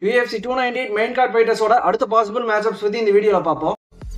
UFC two ninety eight main card ஃபைட்டர்ஸோட அடுத்த possible matchups பத்தி இந்த வீடியோல பார்ப்போம்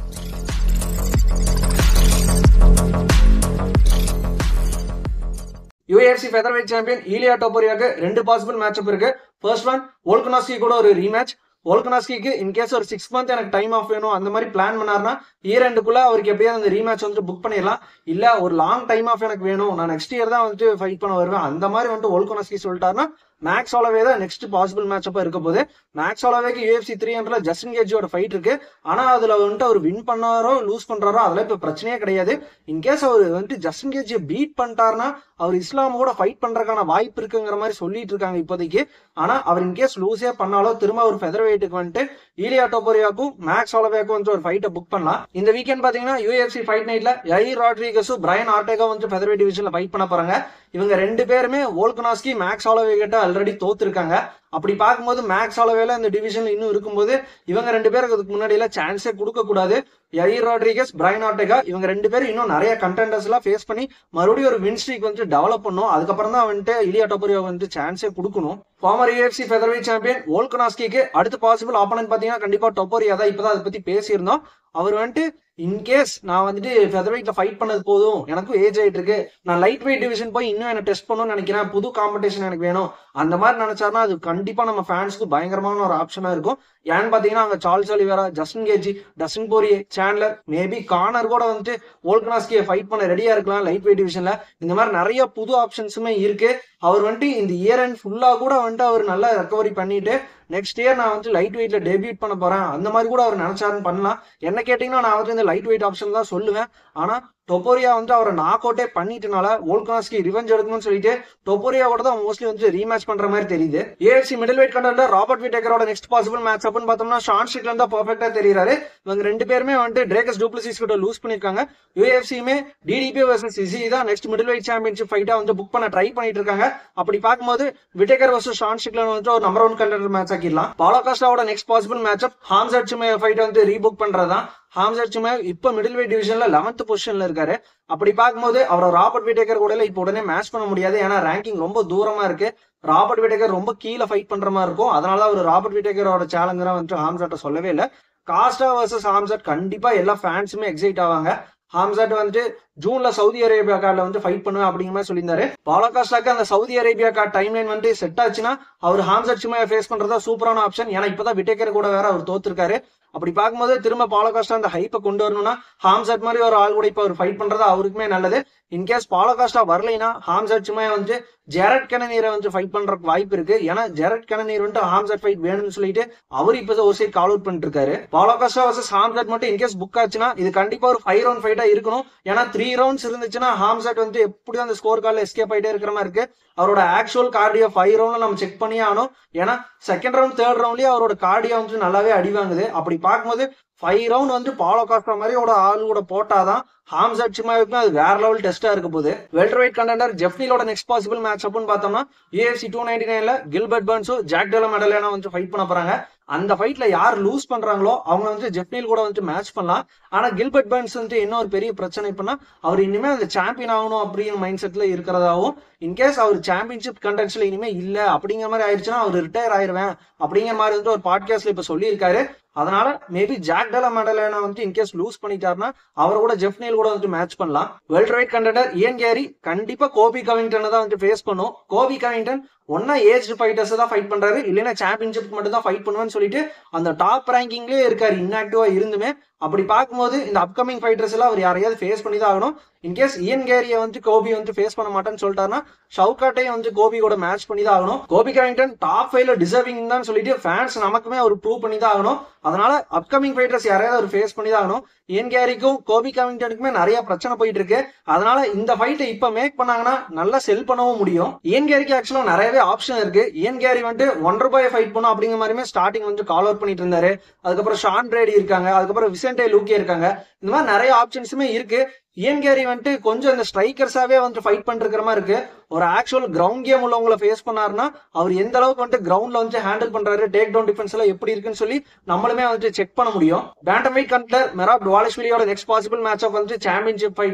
யூஎஃப்சி ஃபெதர்வெயிட் சாம்பியன் ஈலியா டோபோரியாக்கு ரெண்டு பாசிபிள் மேட்சப் இருக்கு ஃபர்ஸ்ட் ஒன் ஓல்கனாஸ்கி கூட ஒரு ரீமேட்ச் ஓல்கனாஸ்கிக்கு இன்கேஸ் ஒரு சிக்ஸ் மந்த் எனக்கு டைம் ஆஃப் வேணும் அந்த மாதிரி பிளான் பண்ணாருன்னா இயர் ரெண்டுக்குள்ள அவருக்கு எப்படியாவது அந்த ரீமேட்ச் வந்துட்டு புக் பண்ணிடலாம் இல்ல ஒரு லாங் டைம் ஆஃப் எனக்கு வேணும் நான் நெக்ஸ்ட் இயர் தான் வந்துட்டு ஃபைட் பண்ண வருவேன் அந்த மாதிரி வந்துட்டு ஓல்கனாஸ்கி சொல்லிட்டாருன்னா மேக்ஸ் ஆலவே தான் நெக்ஸ்ட் பாசிபிள் மேட்சப்பா இருக்க போது மேக்ஸ் ஆலவேக்கு யூஎஃப்சி த்ரீ ஹண்ட்ரட்ல ஜஸ்டின் கேஜியோட ஃபைட் இருக்கு ஆனா அதுல வந்துட்டு அவர் வின் பண்ணாரோ லூஸ் பண்றாரோ அதெல்லாம் இப்ப பிரச்சனையே கிடையாது இன்கேஸ் அவர் வந்துட்டு ஜஸ்டின் கேஜியை பீட் பண்ணிட்டாருன்னா அவர் இஸ்லாம் கூட ஃபைட் பண்றதுக்கான வாய்ப்பு இருக்குங்கிற மாதிரி சொல்லிட்டு இருக்காங்க இப்போதைக்கு ஆனா அவர் இன்கேஸ் லூஸே பண்ணாலோ திரும்ப ஒரு ஃபெதர் வெயிட்டுக்கு வந்துட்டு ஈலியா டோபோரியாக்கும் மேக்ஸ் ஆலவேக்கும் வந்து ஒரு ஃபைட்டை புக் பண்ணலாம் இந்த வீக்கெண்ட் பாத்தீங்கன்னா யூஎஃப்சி ஃபைட் நைட்ல ஐ ராட்ரிகஸும் பிரையன் ஆர்டேகா வந்து ஃபெதர் வெயிட் டிவிஷன்ல ஃபைட் பண்ண போறாங்க இவங்க ரெண்டு பேருமே ஓல்கனாஸ்கி மேக்ஸ் ஆலோவே கிட்ட ஆல்ரெடி தோத்துருக்காங்க அப்படி பார்க்கும்போது மேக்ஸ் ஆலோவேல இந்த டிவிஷன்ல இன்னும் இருக்கும்போது இவங்க ரெண்டு பேருக்கு அதுக்கு முன்னாடி எல்லாம் சான்ஸே கொடுக்க கூடாது யரி ராட்ரிகஸ் பிரைன் ஆர்டேகா இவங்க ரெண்டு பேரும் இன்னும் நிறைய கண்டென்டர்ஸ் எல்லாம் ஃபேஸ் பண்ணி மறுபடியும் ஒரு வின் ஸ்ட்ரீக் வந்து டெவலப் பண்ணும் அதுக்கப்புறம் தான் வந்துட்டு இலியா டோபரியோ வந்து சான்ஸே கொடுக்கணும் ஃபார்மர் யூஎஃப்சி ஃபெதர்வெயிட் சாம்பியன் ஓல்கனாஸ்கிக்கு அடுத்த பாசிபிள் ஆப்பனன்ட் பாத்தீங்கன்னா கண்டிப்பா டொப்போரியா தான் இப்பதான் அதை பத்தி பேசியிருந்தோம் அவர் வந்துட்டு இன்கேஸ் நான் வந்துட்டு ஃபெதர்வெயிட்ல ஃபைட் பண்ணது போதும் எனக்கும் ஏஜ் ஆயிட்டு இருக்கு நான் லைட் வெயிட் டிவிஷன் போய் இன்னும் என்ன டெஸ்ட் பண்ணணும்னு நினைக்கிறேன் புது காம்படிஷன் எனக்கு வேணும் அந்த மாதிரி நினைச்சாருன்னா அது கண்டிப்பா நம்ம ஃபேன்ஸ்க்கு பயங்கரமான ஒரு ஆப்ஷனா இருக்கும் ஏன்னு பாத்தீங்கன்னா அங்க Charles Oliveira Justin Gaethje Dustin Poirier Chandler maybe கார்னர் கூட வந்துட்டு ஓல்கனாஸ்கியை ஃபைட் பண்ண ரெடியா இருக்கலாம் லைட் வெயிட் டிவிஷன்ல இந்த மாதிரி நிறைய புது ஆப்ஷன்ஸுமே இருக்கு அவர் வந்துட்டு இந்த இயர் அண்ட் ஃபுல்லா கூட வந்துட்டு அவர் நல்லா ரெக்கவரி பண்ணிட்டு நெக்ஸ்ட் இயர் நான் வந்து லைட் வெயிட்ல டெபியூட் பண்ண போறேன் அந்த மாதிரி கூட அவர் நினைச்சாருன்னு பண்ணலாம் என்ன கேட்டீங்கன்னா நான் வந்து இந்த லைட் வெயிட் ஆப்ஷன் தான் சொல்லுவேன் ஆனா டொப்போரியா வந்து அவரை நாக் அவுட்டே பண்ணிட்டனால ஓல்காஸ்கி ரிவெஞ்ச் எடுக்கணும்னு சொல்லிட்டு டொப்போரியாவோட தான் மோஸ்ட்லி வந்து ரீமேட்ச் பண்ற மாதிரி தெரியுது ஏஎஃப்சி மிடில் வெயிட் கண்டர்ல ராபர்ட் விடேக்கரோட நெக்ஸ்ட் பாசிபிள் மேட்ச் அப்னு பார்த்தோம்னா ஷான் ஸ்ட்ரிக்ல தான் பர்ஃபெக்டா தெரியுறாரு இவங்க ரெண்டு பேருமே வந்துட்டு ட்ரேகஸ் டூப்ளிசிஸ் கிட்ட லூஸ் பண்ணிருக்காங்க யூஎஃப்சியுமே டிடிபி வர்சஸ் இசி தான் நெக்ஸ்ட் மிடில் வெயிட் சாம்பியன்ஷிப் ஃபைட்டா வந்து புக் பண்ண ட்ரை பண்ணிட்டு இருக்காங்க அப்படி பார்க்கும்போது விடேக்கர் வர்சஸ் ஷான் ஸ்ட்ரிக்ல வந்து ஒரு நம்பர் ஒன் கண்டர் மேட்ச் ஆக்கிடலாம் பாலோகாஸ்டாவோட next possible match up Khamzat Chimaev fight வந்து ரீபுக் பண்றதுதான் ஹாம்சர் சுமே இப்ப மிடில் வெயிட் டிவிஷன்ல லெவன்த் பொசிஷன்ல இருக்காரு அப்படி பார்க்கும்போது அவர் ராபர்ட் விடேக்கர் கூட இப்ப உடனே மேட்ச் பண்ண முடியாது ஏன்னா ரேங்கிங் ரொம்ப தூரமா இருக்கு ராபர்ட் விடேக்கர் ரொம்ப கீழே ஃபைட் பண்ற மாதிரி இருக்கும் அதனால அவர் ராபர்ட் விடேக்கரோட சேலஞ்சரா வந்து ஹாம்சர்ட்ட சொல்லவே இல்லை காஸ்டா வர்சஸ் ஹாம்சர்ட் கண்டிப்பா எல்லா ஃபேன்ஸுமே எக்ஸைட் ஆவாங்க ஹாம்சர்ட் வந்து ஜூன்ல சவுதி அரேபியா கார்டில் வந்து ஃபைட் பண்ணுவேன் அப்படிங்கிற மாதிரி சொல்லியிருந்தாரு பாலகாஸ்டாக்கு அந்த Saudi Arabia card timeline வந்து செட் ஆச்சுன்னா அவர் ஹாம்சர்ட் சும்மா ஃபேஸ் பண்றதா சூப்பரான ஆப்ஷன் ஏன்னா இப்பதான் விட்டேக்கர் கூட வேற அவர் தோத்துருக்காரு அப்படி பார்க்கும்போது திரும்ப பாலகாஸ்டா அந்த ஹைப்பை கொண்டு வரணும்னா ஹாம்சர்ட் மாதிரி ஒரு ஆள் கூட இப்போ அவர் ஃபைட் பண்றது அவருக்குமே நல்லது இன்கேஸ் பாலகாஸ்டா வரலைன்னா ஹாம்சர்ட் சும்மா வந்து ஜெரட் கனநீரை வந்து ஃபைட் பண்றதுக்கு வாய்ப்பு இருக்கு ஏன்னா ஜெரட் கனநீர் வந்துட்டு ஹாம்சர்ட் ஃபைட் வேணும்னு சொல்லிட்டு அவர் இப்போ ஒரு சைட் கால் அவுட் பண்ணிட்டு இருக்காரு பாலகாஸ்டா வர்சஸ் ஹாம்சர்ட் மட்டும் இன்கேஸ் புக் ஆச்சுன்னா இது கண்டிப்பா ஒரு ஃபைவ் ரவுண்ட் ஃபைட்டா இருக்கணும் ஏன்னா த்ரீ ரவுண்ட்ஸ் இருந்துச்சுன்னா ஹாம்சர்ட் வந்து எப்படியும் அந்த ஸ்கோர் கார்டில் எஸ்கேப் ஆயிட்டே இருக்கிற மாதிரி இருக்கு அவரோட ஆக்சுவல் கார்டியோ ஃபைவ் ரவுண்ட்ல நம்ம செக் பண்ணியே ஆகணும் ஏன்னா செகண்ட் ரவுண்ட் தேர்ட் ரவுண்ட்லயே அவரோட கார்டியோ வந்து நல்லாவே அடி வாங்குது அப்படி பார்க்கும்போது ஃபைவ் ரவுண்ட் வந்து பாலோ காஸ்டா மாதிரி ஒரு ஆள் கூட போட்டாதான் ஹாம்சட் சிமாவுக்கும் அது வேற லெவல் டெஸ்டா இருக்க போகுது வெல்டர் வெயிட் கண்டெண்டர் ஜெஃப்னிலோட நெக்ஸ்ட் பாசிபிள் மேட்ச் அப்னு பார்த்தோம்னா யூஎஃப்சி டூ நைன்டி நைன்ல கில்பர்ட் பர்ன்ஸும் ஜாக் டெலோ மெடலியானா வந்து ஃபைட் பண்ண போறாங்க அந்த ஃபைட்ல யார் லூஸ் பண்றாங்களோ அவங்க வந்து ஜெஃப்னில் கூட வந்து மேட்ச் பண்ணலாம் ஆனா கில்பர்ட் பர்ன்ஸ் வந்து என்ன ஒரு பெரிய பிரச்சனை இப்பனா அவர் இனிமே அந்த சாம்பியன் ஆகணும் அப்படிங்கிற மைண்ட் செட்ல இருக்கிறதாவும் இன்கேஸ் அவர் சாம்பியன்ஷிப் கண்டென்ட்ஸ்ல இனிமே இல்ல அப்படிங்கிற மாதிரி ஆயிடுச்சுன்னா அவர் ரிட்டையர் ஆயிருவேன் அப்படிங்கிற மாதிரி வந்து ஒரு பாட்காஸ்ட்ல இப்ப சொல்லியிருக்காரு அதனால மேபி ஜாக் டெலா மெடலேனா வந்து இன்கேஸ் லூஸ் பண்ணிட்டாருன்னா அவர் கூட ஜெஃப்னேல் கூட வந்து மேட்ச் பண்ணலாம் welterweight contender Ian Garry கண்டிப்பா கோபி கவிங்டன் தான் வந்து ஃபேஸ் பண்ணும் கோபி கவிங்டன் ஒன்னா ஏஜ் ஃபைட்டர்ஸ் தான் ஃபைட் பண்றாரு இல்லைன்னா சாம்பியன்ஷிப் மட்டும் தான் ஃபைட் பண்ணுவேன்னு சொல்லிட்டு அந்த டாப் ரேங்கிங்லேயே இருக்காரு இன்ஆக்டிவா இருந்துமே அப்படி பார்க்கும்போது இந்த அப்கமிங் ஃபைட்டர்ஸ் எல்லாம் அவர் யாரையாவது ஃபேஸ் பண்ணி தான் ஆகணும் இன்கேஸ் இயன் கேரியை வந்து கோபி வந்து ஃபேஸ் பண்ண மாட்டேன்னு சொல்லிட்டாருன்னா ஷவுகாட்டையும் வந்து கோபி கூட மேட்ச் பண்ணி தான் ஆகணும் கோபி கவிங்டன் டாப் ஃபைவ்ல டிசர்விங் தான் சொல்லிட்டு ஃபேன்ஸ் நமக்குமே அவர் ப்ரூவ் பண்ணி தான் ஆகணும் அதனால அப்கமிங் ஃபைட்டர்ஸ் யாரையாவது அவர் ஃபேஸ் பண்ணி தான் ஆகணும் இயன் கேரிக்கும் கோபி கவிங்டனுக்குமே நிறைய பிரச்சனை போயிட்டு இருக்கு அதனால இந்த ஃபைட்டை இப்ப மேக் பண்ணாங்கன்னா நல்லா செல் பண்ணவும் முடியும் இயன் கேரிக்கு ஆக்சுவலா நிறையவே ஆப்ஷன் இருக்கு இயன் கேரி வந்துட்டு ஒன் ரூபாய் ஃபைட் பண்ணும் அப்படிங்கிற மாதிரிமே ஸ்டார்டிங் வந்து கால் அவுட் பண்ணிட்டு இருந்தாரு அதுக்கப்புறம் ஷான் பிரேடி இருக்காங்க அதுக்கப்புறம் விசென்டே லூக்கே இருக்காங்க இந்த மாதிரி நிறைய ஆப்ஷன்ஸுமே இருக்கு இயன் கேரி வந்துட்டு கொஞ்சம் இந்த ஸ்ட்ரைக்கர்ஸாவே வந்து ஃபைட் பண்ணிருக்கிற மாதிரி இருக்கு ஒரு ஆக்சுவல் கிரவுண்ட் கேம் உள்ளவங்களை ஃபேஸ் பண்ணாருன்னா அவர் எந்த அளவுக்கு வந்துட்டு கிரவுண்ட்ல வந்து ஹேண்டில் பண்றாரு டேக் டவுன் டிஃபென்ஸ் எல்லாம் எப்படி இருக்குன்னு சொல்லி நம்மளுமே வந்துட்டு செக் பண்ண முடியும் பேண்டம் வெயிட் கண்ட்லர் மெராப் டுவாலிஸ்விலியோட நெக்ஸ்ட் பாசிபிள் மேட்ச் ஆஃப் வந்து சாம்பியன்ஷிப் ஃபைட் தான்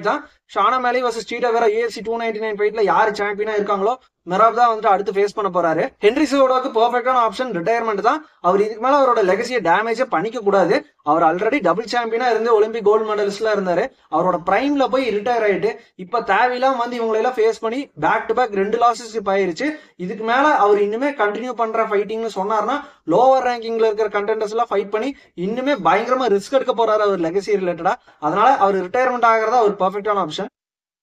ஷானா மேலி வர்சஸ் சீட்டா வேற யூஎஃப்சி டூ நைன்டி நைன் ஃபைட்ல யார் சாம்பியனா இருக்காங்களோ மெராப் தான் வந்துட்டு அடுத்து ஃபேஸ் பண்ண போறாரு ஹென்ரி சிவோடாக்கு பெர்ஃபெக்டான ஆப்ஷன் ரிட்டையர்மெண்ட் தான் அவர் இதுக்கு மேல அவரோட லெகசியை டேமேஜே பண்ணிக்க கூடாது அவர் ஆல்ரெடி டபுள் சாம்பியனா இருந்து ஒலிம்பிக் கோல்டு மெடலிஸ்ட்ல இருந்தாரு அவரோட பிரைம்ல போய் ரிட்டையர் ஆயிட்டு இப்ப தேவையில்லாம வந்து இவங்களை எல்லாம் ஃபேஸ் பண்ணி பேக் டு பேக் ரெண்டு லாசஸ் இப்ப ஆயிருச்சு இதுக்கு மேல அவர் இன்னுமே கண்டினியூ பண்ற ஃபைட்டிங்னு சொன்னார்னா லோவர் ரேங்கிங்ல இருக்கிற கண்டென்டர்ஸ் எல்லாம் ஃபைட் பண்ணி இன்னுமே பயங்கரமா ரிஸ்க் எடுக்க போறாரு அவர் லெகசி ரிலேட்டடா அதனால அவர் ரிட்டையர்மெண்ட் ஆகிறதா ஒரு பர்ஃபெக்டான ஆப்ஷன்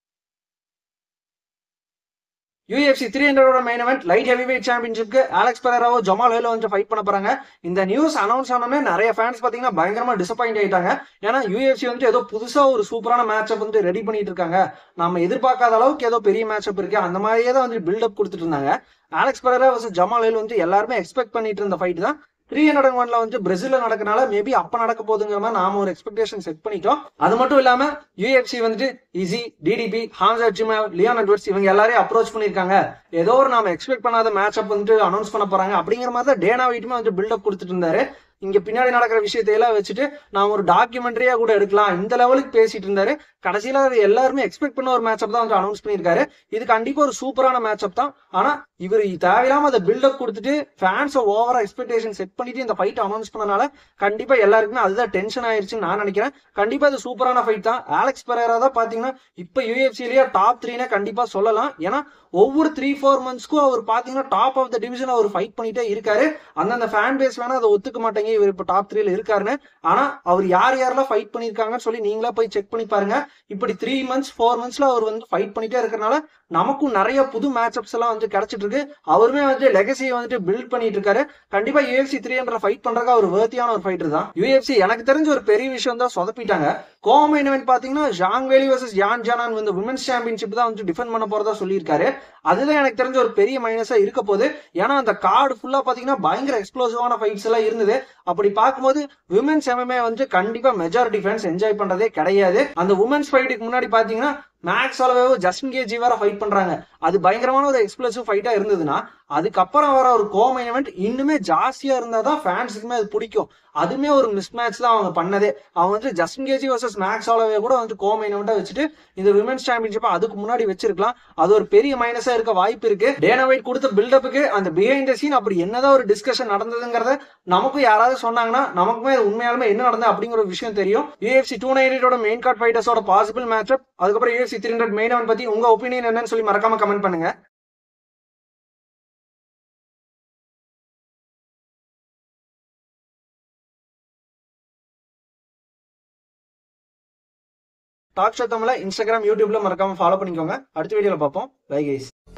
யூஎஃப்சி த்ரீ ஹண்ட்ரடோட main event light heavyweight சாம்பியன்ஷிப்க்கு அலெக்ஸ் பெரராவோ ஜமால் ஹேலோ வந்து ஃபைட் பண்ண போறாங்க இந்த நியூஸ் அனௌன்ஸ் ஆனமே நிறைய ஃபேன்ஸ் பாத்தீங்கன்னா பயங்கரமா டிசப்பாயிண்ட் ஆயிட்டாங்க ஏன்னா யூஎஃப்சி வந்து ஏதோ புதுசா ஒரு சூப்பரான மேட்சப் வந்து ரெடி பண்ணிட்டு இருக்காங்க நம்ம எதிர்பார்க்காத அளவுக்கு ஏதோ பெரிய மேட்சப் இருக்கு அந்த மாதிரியே தான் வந்து பில்டப் கொடுத்துட்டு இருந்தாங்க Alex Pereira versus Jamal Hill வந்து எல்லாருமே எக்ஸ்பெக்ட் பண்ணிட்டு இருந்த ஃபைட் தான் த்ரீ ஹண்ட்ரட் ஒன்ல வந்து பிரேசில்ல நடக்கனால மேபி அப்ப நடக்க போகுதுங்கிற மாதிரி நாம ஒரு எக்ஸ்பெக்டேஷன் செட் பண்ணிட்டோம் அது மட்டும் இல்லாம யூஎஃப்சி வந்துட்டு Izzy DDP Khamzat Chimaev Leon Edwards இவங்க எல்லாரையும் அப்ரோச் பண்ணிருக்காங்க ஏதோ ஒரு நாம எக்ஸ்பெக்ட் பண்ணாத மேட்ச் அப் வந்துட்டு அனௌன்ஸ் பண்ண போறாங்க அப்படிங்கிற மாதிரி தான் டேனா வீட்டுமே வந்து பில்டப் கொடுத்துட்டு இருந்தாரு இங்க பின்னாடி நடக்கிற விஷயத்தை எல்லாம் வச்சுட்டு நாம ஒரு டாக்குமெண்ட்ரியா கூட எடுக்கலாம் இந்த லெவலுக்கு பேசிட்டு இருந்தாரு கடைசியில அது எல்லாருமே எக்ஸ்பெக்ட் பண்ண ஒரு மேட்ச் தான் வந்து அனௌன்ஸ் பண்ணியிருக்காரு இது கண்டிப்பா ஒரு சூப்பரான மேட்ச் தான் ஆனா இவர் தேவையில்லாம அதை பில்டப் கொடுத்துட்டு ஃபேன்ஸை ஓவரா எக்ஸ்பெக்டேஷன் செட் பண்ணிட்டு இந்த ஃபைட் அனௌன்ஸ் பண்ணனால கண்டிப்பா எல்லாருக்குமே அதுதான் டென்ஷன் ஆயிருச்சுன்னு நான் நினைக்கிறேன் கண்டிப்பா இது சூப்பரான ஃபைட் தான் ஆலெக்ஸ் பெரேரா தான் பாத்தீங்கன்னா இப்ப யூஎஃப்சிலேயே டாப் த்ரீனே கண்டிப்பா சொல்லலாம் ஏன்னா ஒவ்வொரு த்ரீ ஃபோர் மந்த்ஸ்க்கும் அவர் பாத்தீங்கன்னா டாப் ஆஃப் த டிவிஷன் அவர் ஃபைட் பண்ணிட்டே இருக்காரு அந்தந்த ஃபேன் பேஸ் வேணா அதை ஒத்துக்க மாட்டேங்க இவர் இப்ப டாப் த்ரீல இருக்காருன்னு ஆனா அவர் யார் யாரெல்லாம் ஃபைட் பண்ணிருக்காங்கன்னு சொல்லி நீங்களா போய் செக் பண்ணி பாருங்க இப்படி த்ரீ மந்த்ஸ் ஃபோர் மந்த்ஸ்ல அவர் வந்து ஃபைட் பண்ணிட்டே இருக்கறனால நமக்கும் நிறைய புது மேட்சப்ஸ் எல்லாம் வந்து கிடைச்சிட்டு இருக்கு அவருமே வந்து லெகசியை வந்துட்டு பில்ட் பண்ணிட்டு இருக்காரு கண்டிப்பா யூஎஃப்சி த்ரீ ஹண்ட்ரட் ஃபைட் பண்றதுக்கு அவர் வேர்த்தியான ஒரு ஃபைட்டர் தான் யூஎஃப்சி எனக்கு தெரிஞ்ச ஒரு பெரிய விஷயம் தான் சொதப்பிட்டாங்க கோமைன் event பாத்தீங்கன்னா Zhang Weili versus Yan Xiaonan வந்து விமன்ஸ் சாம்பியன்ஷிப் தான் வந்து டிஃபெண்ட் பண்ண போறதா சொல்லியிருக்காரு அதுதான் எனக்கு தெரிஞ்ச ஒரு பெரிய மைனஸா இருக்க போகுது ஏன்னா அந்த கார்டு ஃபுல்லா பாத்தீங்கன்னா பயங்கர எக்ஸ்ப்ளோசிவான ஃபைட்ஸ் எல்லாம் இருந்தது அப்படி பார்க்கும்போது விமன்ஸ் எம்எம்ஏ வந்து கண்டிப்பா மெஜாரிட்டி ஃபேன்ஸ் என்ஜாய் பண்றதே கிடையாது அந்த உமன்ஸ் ஃபைட்டுக்கு முன்னாடி பாத்தீங்கன்னா மேக்ஸ் அளவு ஜஸ்டின் கேஜி வேற ஃபைட் பண்றாங்க அது பயங்கரமான ஒரு எக்ஸ்ப்ளோசிவ் ஃபைட்டா இருந்ததுன்னா அதுக்கப்புறம் வர ஒரு கோமைன் event இன்னுமே ஜாஸ்தியா இருந்தா தான் ஃபேன்ஸுக்குமே அது பிடிக்கும் அதுமே ஒரு மிஸ் மேட்ச் தான் அவங்க பண்ணதே அவங்க வந்து Justin Gaethje versus Max Holloway கூட வந்து கோமைன் event வச்சுட்டு இந்த விமன்ஸ் சாம்பியன்ஷிப் அதுக்கு முன்னாடி வச்சிருக்கலாம் அது ஒரு பெரிய மைனஸா இருக்க வாய்ப்பு இருக்கு டேனா வைட் கொடுத்த பில்டப்புக்கு அந்த பிஹைண்ட் த சீன் அப்படி என்னதான் ஒரு டிஸ்கஷன் நடந்ததுங்கிறத நமக்கும் யாராவது சொன்னாங்கன்னா நமக்குமே அது உண்மையாலுமே என்ன நடந்தது அப்படிங்கிற ஒரு விஷயம் தெரியும் யூஎஃப்சி டூ நைன்டோட மெயின் கார்ட் ஃபைட்டர்ஸோட பாசிபிள் மேட்சப் அதுக்கப்புறம் யூஎஃப்சி த்ரீ ஹண்ட்ரட் மெயின் அவன் பத்தி உங்க ஒப்பீனியன் என்னன்னு சொல்லி மறக்காம கமெண்ட் பண்ணுங்க டாக் ஷோ தமிழ இன்ஸ்டாகிராம் யூடியூப்ல மறக்காம ஃபாலோ பண்ணிக்கோங்க அடுத்த வீடியோல பார்ப்போம் பை கைஸ்